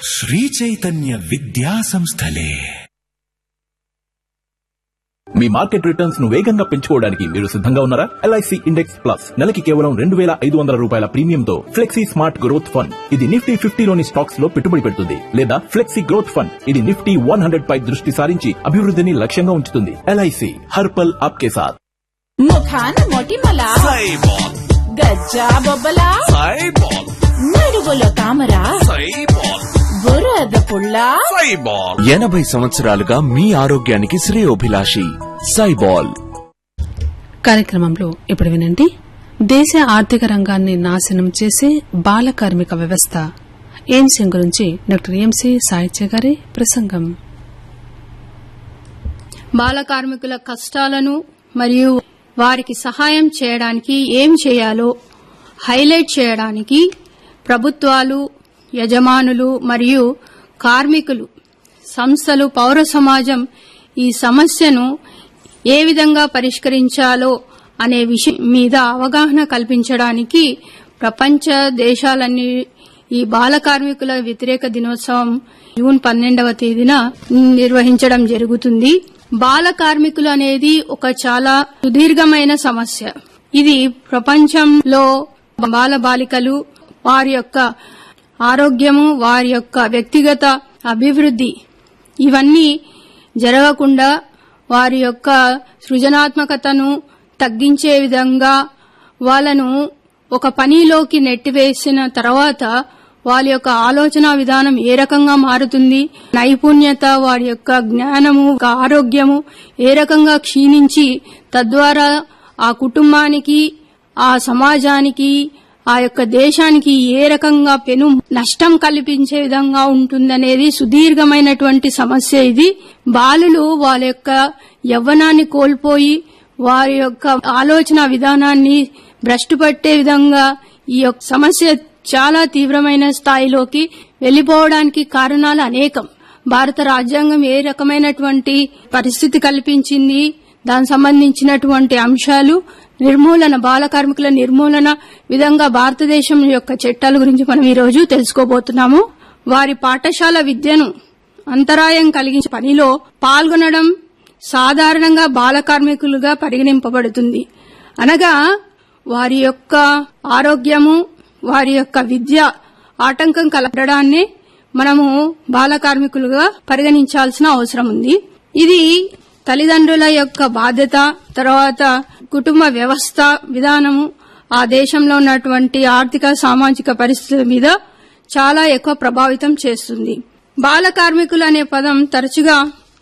శ్రీ చైతన్య విద్యా సంస్థలే మీ market returns ను వేగంగా పెంచుకోవడానికి మీరు సిద్ధంగా ఉన్నారా ఎల్ఐసి ఇండెక్స్ ప్లస్ నెలకి కేవలం రెండు వేల ఐదు వందల రూపాయల ప్రీమియంతో ఫ్లెక్సీ స్మార్ట్ గ్రోత్ ఫండ్ ఇది నిఫ్టీ ఫిఫ్టీలోని స్టాక్స్ లో పెట్టుబడి పెడుతుంది లేదా ఫ్లెక్సీ గ్రోత్ ఫండ్ ఇది నిఫ్టీ వన్ హండ్రెడ్ పై దృష్టి సారించి అభివృద్ధిని లక్ష్యంగా ఉంచుతుంది ఎల్ఐసి హర్పల్ ఆప్కే సాథ్ ముఖాన మొటిమల సైబాల్ గజ్జా బొబ్బల సైబాల్ నడుగులో తామర సైబాల్ బురద పుల్ల సైబాల్ ఎనభై సంవత్సరాలుగా మీ ఆరోగ్యానికి శ్రేయోభిలాషి సైబాల్ కార్యక్రమంలో ఇప్పుడు వినండి దేశ ఆర్థిక రంగాన్ని నాశనం చేసే బాల కార్మిక వ్యవస్థ ఏన్సియం గురించి డాక్టర్ ఎంసీ సాహిత్య గారి ప్రసంగం బాల కార్మికుల కష్టాలను మరియు వారికి సహాయం చేయడానికి ఏం చేయాలో హైలైట్ చేయడానికి ప్రభుత్వాలు యజమానులు మరియు కార్మికులు సంస్థలు పౌర సమాజం ఈ సమస్యను ఏ విధంగా పరిష్కరించాలో అనే విషయం మీద అవగాహన కల్పించడానికి ప్రపంచ దేశాలన్నీ ఈ బాల కార్మికుల వ్యతిరేక దినోత్సవం జూన్ పన్నెండవ తేదీన నిర్వహించడం జరుగుతుంది బాల కార్మికులు అనేది ఒక చాలా సుదీర్ఘమైన సమస్య ఇది ప్రపంచంలో బాల బాలికలు వారి యొక్క ఆరోగ్యము వారి యొక్క వ్యక్తిగత అభివృద్ధి ఇవన్నీ జరగకుండా వారి యొక్క సృజనాత్మకతను తగ్గించే విధంగా వాళ్ళను ఒక పనిలోకి నెట్టివేసిన తర్వాత వాళ్ళ యొక్క ఆలోచన విధానం ఏ రకంగా మారుతుంది నైపుణ్యత వారి యొక్క జ్ఞానము ఆరోగ్యము ఏ రకంగా క్షీణించి తద్వారా ఆ కుటుంబానికి ఆ సమాజానికి ఆ యొక్క దేశానికి ఏ రకంగా పెను నష్టం కల్పించే విధంగా ఉంటుందనేది సుదీర్ఘమైనటువంటి సమస్య ఇది బాలులు వాళ్ళ యొక్క యవ్వనాన్ని కోల్పోయి వారి యొక్క ఆలోచన విధానాన్ని భ్రష్టుపట్టే విధంగా ఈ యొక్క సమస్య చాలా తీవ్రమైన స్థాయిలోకి వెళ్లిపోవడానికి కారణాలు అనేకం భారత రాజ్యాంగం ఏ రకమైనటువంటి పరిస్థితి కల్పించింది దానికి సంబంధించినటువంటి అంశాలు నిర్మూలన బాల కార్మికుల నిర్మూలన విధంగా భారతదేశం యొక్క చట్టాల గురించి మనం ఈ రోజు తెలుసుకోబోతున్నాము వారి పాఠశాల విద్యను అంతరాయం కలిగించే పనిలో పాల్గొనడం సాధారణంగా బాల కార్మికులుగా పరిగణింపబడుతుంది అనగా వారి యొక్క ఆరోగ్యము వారి యొక్క విద్య ఆటంకం కలగడాన్ని మనము బాల కార్మికులుగా పరిగణించాల్సిన అవసరం ఉంది ఇది తల్లిదండ్రుల యొక్క బాధ్యత తర్వాత కుటుంబ వ్యవస్థ విధానము ఆ దేశంలో ఉన్నటువంటి ఆర్థిక సామాజిక పరిస్థితుల మీద చాలా ఎక్కువ ప్రభావితం చేస్తుంది బాల కార్మికులు అనే పదం తరచుగా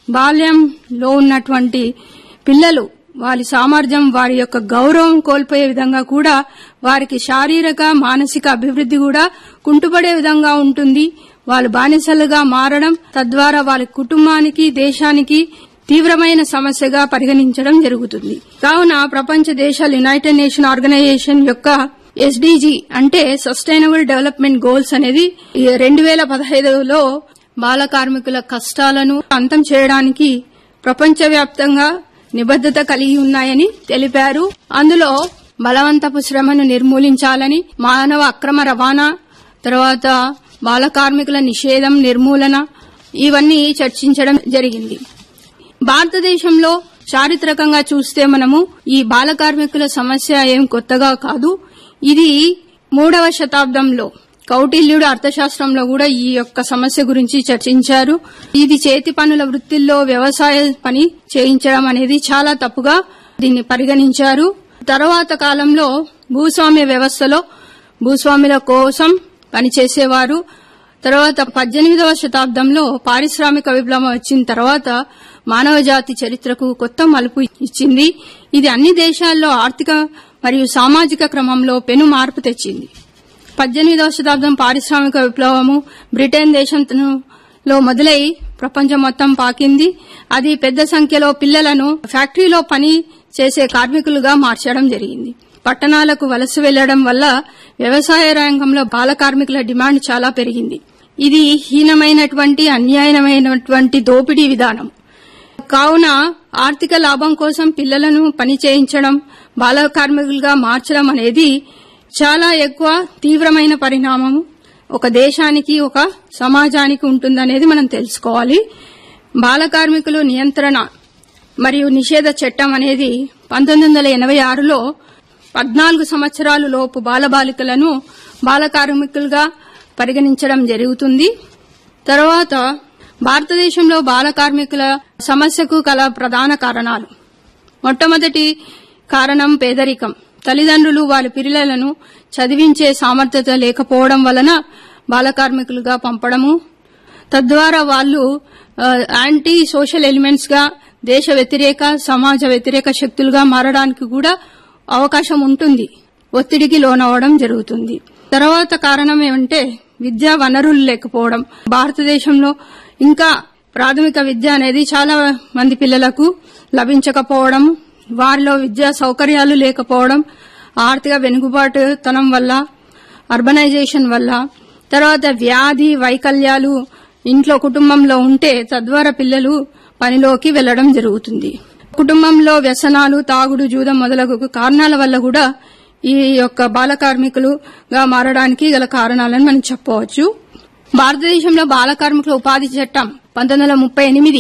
బాల్యంలో ఉన్నటువంటి పిల్లలు వారి సామర్థ్యం వారి యొక్క గౌరవం కోల్పోయే విధంగా కూడా వారికి శారీరక మానసిక అభివృద్ధి కూడా కుంటుపడే విధంగా ఉంటుంది వాళ్ళు బానిసలుగా మారడం తద్వారా వారి కుటుంబానికి దేశానికి తీవ్రమైన సమస్యగా పరిగణించడం జరుగుతుంది కావున ప్రపంచ దేశాలు యునైటెడ్ నేషన్ ఆర్గనైజేషన్ యొక్క ఎస్డీజీ అంటే సస్టైనబుల్ డెవలప్మెంట్ గోల్స్ అనేది రెండు వేల పదహైదులో బాల కార్మికుల కష్టాలను అంతం చేయడానికి ప్రపంచవ్యాప్తంగా నిబద్దత కలిగి ఉన్నాయని తెలిపారు అందులో బలవంతపు శ్రమను నిర్మూలించాలని మానవ అక్రమ రవాణా తర్వాత బాల కార్మికుల నిషేధం నిర్మూలన ఇవన్నీ చర్చించడం జరిగింది భారతదేశంలో చారిత్రకంగా చూస్తే మనము ఈ బాల కార్మికుల సమస్య ఏం కొత్తగా కాదు ఇది మూడవ శతాబ్దంలో కౌటిల్యుడు అర్థశాస్త్రంలో కూడా ఈ యొక్క సమస్య గురించి చర్చించారు ఇది చేతి పనుల వృత్తిల్లో వ్యవసాయ పని చేయించడం అనేది చాలా తప్పుగా దీన్ని పరిగణించారు తర్వాత కాలంలో భూస్వామ్య వ్యవస్థలో భూస్వాముల కోసం పనిచేసేవారు తర్వాత పద్దెనిమిదవ శతాబ్దంలో పారిశ్రామిక విప్లవం వచ్చిన తర్వాత మానవ జాతి చరిత్రకు కొత్త మలుపు ఇచ్చింది ఇది అన్ని దేశాల్లో ఆర్థిక మరియు సామాజిక క్రమంలో పెను మార్పు తెచ్చింది పద్దెనిమిదవ శతాబ్దం పారిశ్రామిక విప్లవము బ్రిటన్ దేశంలో మొదలై ప్రపంచం మొత్తం పాకింది అది పెద్ద సంఖ్యలో పిల్లలను ఫ్యాక్టరీలో పని చేసే కార్మికులుగా మార్చడం జరిగింది పట్టణాలకు వలస వెళ్లడం వల్ల వ్యవసాయ రంగంలో బాల కార్మికుల డిమాండ్ చాలా పెరిగింది ఇది హీనమైనటువంటి అన్యాయమైనటువంటి దోపిడీ విధానం కావున ఆర్థిక లాభం కోసం పిల్లలను పని చేయించడం బాల కార్మికులుగా మార్చడం అనేది చాలా ఎక్కువ తీవ్రమైన పరిణామము ఒక దేశానికి ఒక సమాజానికి ఉంటుందనేది మనం తెలుసుకోవాలి బాల కార్మికులు నియంత్రణ మరియు నిషేధ చట్టం అనేది పంతొమ్మిది వందల ఎనభై ఆరులో పద్నాలుగు సంవత్సరాలు లోపు బాలబాలికలను బాల కార్మికులుగా పరిగణించడం జరుగుతుంది తర్వాత భారతదేశంలో బాల కార్మికుల సమస్యకు కల ప్రధాన కారణాలు మొట్టమొదటి కారణం పేదరికం తల్లిదండ్రులు వారి పిల్లలను చదివించే సామర్థ్యత లేకపోవడం వలన బాల కార్మికులుగా పంపడము తద్వారా వాళ్ళు ఆ, యాంటీ సోషల్ ఎలిమెంట్స్ గా దేశ వ్యతిరేక సమాజ వ్యతిరేక శక్తులుగా మారడానికి కూడా అవకాశం ఉంటుంది ఒత్తిడికి లోనవడం జరుగుతుంది తర్వాత కారణం ఏమంటే విద్యా వనరులు లేకపోవడం భారతదేశంలో ఇంకా ప్రాథమిక విద్య అనేది చాలా మంది పిల్లలకు లభించకపోవడం వారిలో విద్యా సౌకర్యాలు లేకపోవడం ఆర్థిక వెనుకబాటుతనం వల్ల అర్బనైజేషన్ వల్ల తర్వాత వ్యాధి వైకల్యాలు ఇంట్లో కుటుంబంలో ఉంటే తద్వారా పిల్లలు పనిలోకి వెళ్లడం జరుగుతుంది కుటుంబంలో వ్యసనాలు తాగుడు జూదం మొదలగు కారణాల వల్ల కూడా ఈ యొక్క బాల కార్మికులుగా మారడానికి గల కారణాలను మనం చెప్పవచ్చు భారతదేశంలో బాల కార్మికుల ఉపాధి చట్టం పంతొమ్మిది వందల ముప్పై ఎనిమిది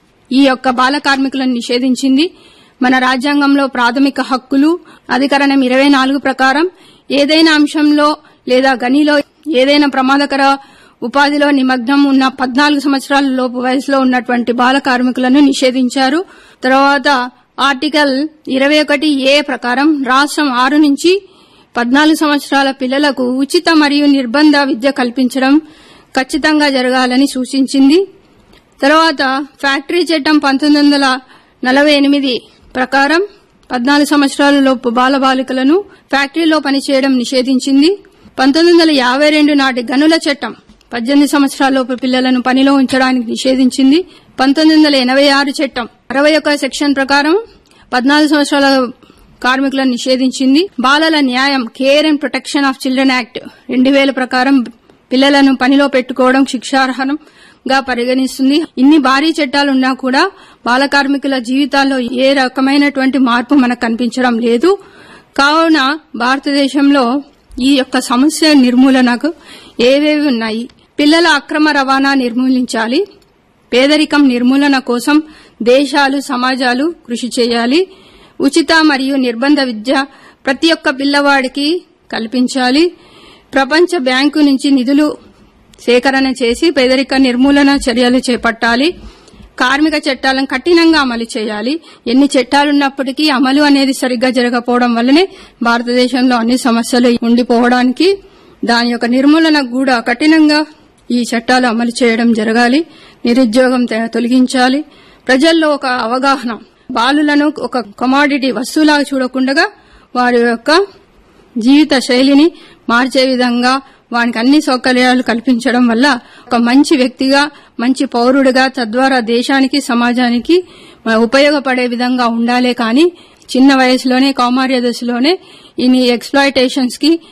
ఈ యొక్క బాల కార్మికులను నిషేధించింది మన రాజ్యాంగంలో ప్రాథమిక హక్కులు అధికరణం ఇరవై నాలుగు ప్రకారం ఏదైనా అంశంలో లేదా గనిలో ఏదైనా ప్రమాదకర ఉపాధిలో నిమగ్నం ఉన్న పద్నాలుగు సంవత్సరాల లోపు వయసులో ఉన్నటువంటి బాల కార్మికులను నిషేధించారు తర్వాత ఆర్టికల్ ఇరవై ఒకటి ఏ ప్రకారం రాష్ట్రం ఆరు నుంచి పద్నాలుగు సంవత్సరాల పిల్లలకు ఉచిత మరియు నిర్బంధ విద్య కల్పించడం ఖచ్చితంగా జరగాలని సూచించింది తర్వాత ఫ్యాక్టరీ చట్టం పంతొమ్మిది వందల నలభై ఎనిమిది ప్రకారం పద్నాలుగు సంవత్సరాల లోపు బాలబాలికలను ఫ్యాక్టరీలో పనిచేయడం నిషేధించింది పంతొమ్మిది వందల యాభై రెండు నాటి గనుల చట్టం పద్దెనిమిది సంవత్సరాల లోపు పిల్లలను పనిలో ఉంచడానికి నిషేధించింది పంతొమ్మిది వందల ఎనభై ఆరు చట్టం అరవై ఒక సెక్షన్ ప్రకారం పద్నాలుగు సంవత్సరాల కార్మికులను నిషేధించింది బాలల న్యాయం care and protection of children act రెండు వేల ప్రకారం పిల్లలను పనిలో పెట్టుకోవడం శిక్షార్హంగా పరిగణిస్తుంది ఇన్ని భారీ చట్టాలు ఉన్నా కూడా బాల కార్మికుల జీవితాల్లో ఏ రకమైనటువంటి మార్పు మనకు కనిపించడం లేదు కావున భారతదేశంలో ఈ యొక్క సమస్య నిర్మూలనకు ఏవేవి ఉన్నాయి పిల్లల అక్రమ రవాణా నిర్మూలించాలి పేదరికం నిర్మూలన కోసం దేశాలు సమాజాలు కృషి చేయాలి ఉచిత మరియు నిర్బంధ విద్య ప్రతి ఒక్క పిల్లవాడికి కల్పించాలి ప్రపంచ బ్యాంకు నుంచి నిధులు సేకరణ చేసి పేదరిక నిర్మూలన చర్యలు చేపట్టాలి కార్మిక చట్టాలను కఠినంగా అమలు చేయాలి ఎన్ని చట్టాలున్నప్పటికీ అమలు అనేది సరిగ్గా జరగకపోవడం వల్లనే భారతదేశంలో అన్ని సమస్యలు ఉండిపోవడానికి దాని యొక్క నిర్మూలనకు కూడా కఠినంగా ఈ చట్టాలు అమలు చేయడం జరగాలి నిరుద్యోగం తె- తొలగించాలి ప్రజల్లో ఒక అవగాహన బాలులను ఒక కమాడిటీ వస్తువులాగా చూడకుండా వారి యొక్క జీవిత శైలిని మార్చే విధంగా వానికి అన్ని సౌకర్యాలు కల్పించడం వల్ల ఒక మంచి వ్యక్తిగా మంచి పౌరుడిగా తద్వారా దేశానికి సమాజానికి ఆ, ఉపయోగపడే విధంగా ఉండాలే కానీ చిన్న వయసులోనే కౌమార్య దశలోనే ఇన్ని ఎక్స్ప్లాయిటేషన్స్ కి